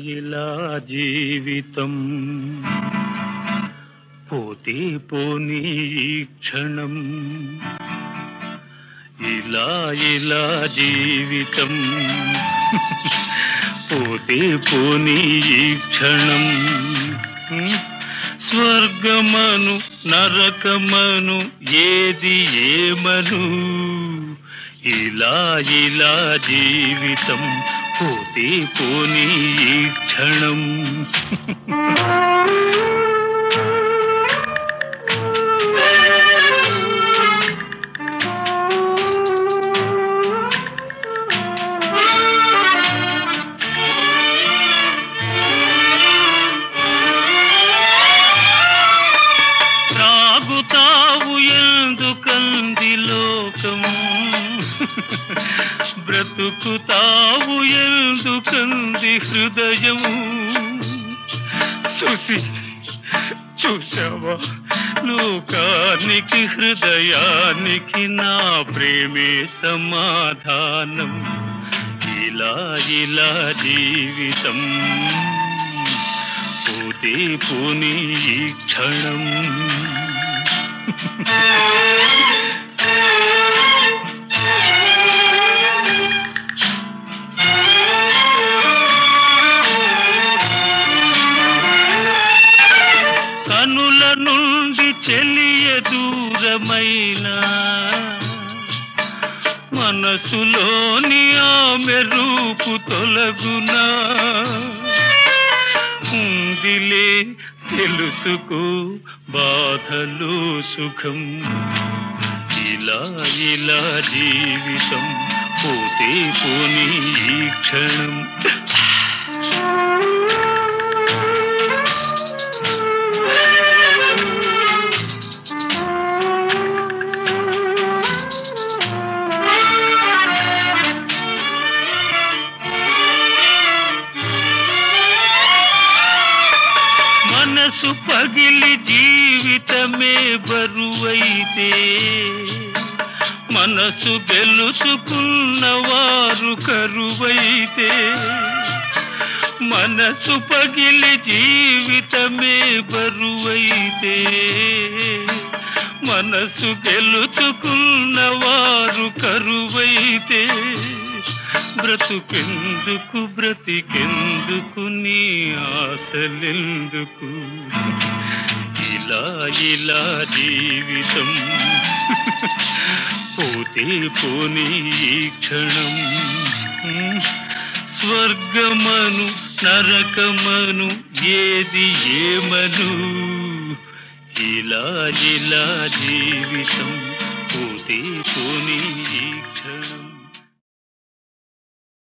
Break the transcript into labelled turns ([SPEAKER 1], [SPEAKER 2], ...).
[SPEAKER 1] ఇలా జీవితం పోతే పోనీ ఈ క్షణం ఇలా ఇలా జీవితం పోతే పోనీ ఈ క్షణం స్వర్గమను నరకమను ఏది ఏమను ఇలా ఇలా జీవితం పోతే పోనీ ఈ క్షణం త్రాగుతావు ఎందుకంది లోకం బ్రతుకుతావు ఎందుకంది హృదయము చూసి చూసావా లోకానికి హృదయానికి నా ప్రేమే సమాధానం ఇలా ఇలా జీవితం పోతే పోనీ ఈ క్షణం కనుల నుండి చెలియ దూరమైన మనసులోని ఆమె రూపు తొలగునా ఉందిలే తెలుసుకో బాధలు సుఖం ఇలా ఇలా జీవితం పోతే పోనీ ఈ క్షణం మనసు పగిలి జీవితమే బరువైతే మనసు గెలుచుకున్న వారు కరువైతే మనసు పగిలి జీవితమే బరువైతే మనసు గెలుచుకున్న వారు కరువైతే బ్రతుకెందుకు బ్రతికెందుకు నీ ఆశలెందుకు ఇలా ఇలా జీవితం పోతే పోనీ ఈ క్షణం స్వర్గమను నరకమను ఏది ఏమను ఇలా ఇలా జీవితం పోతే పోనీ ఈ క్షణం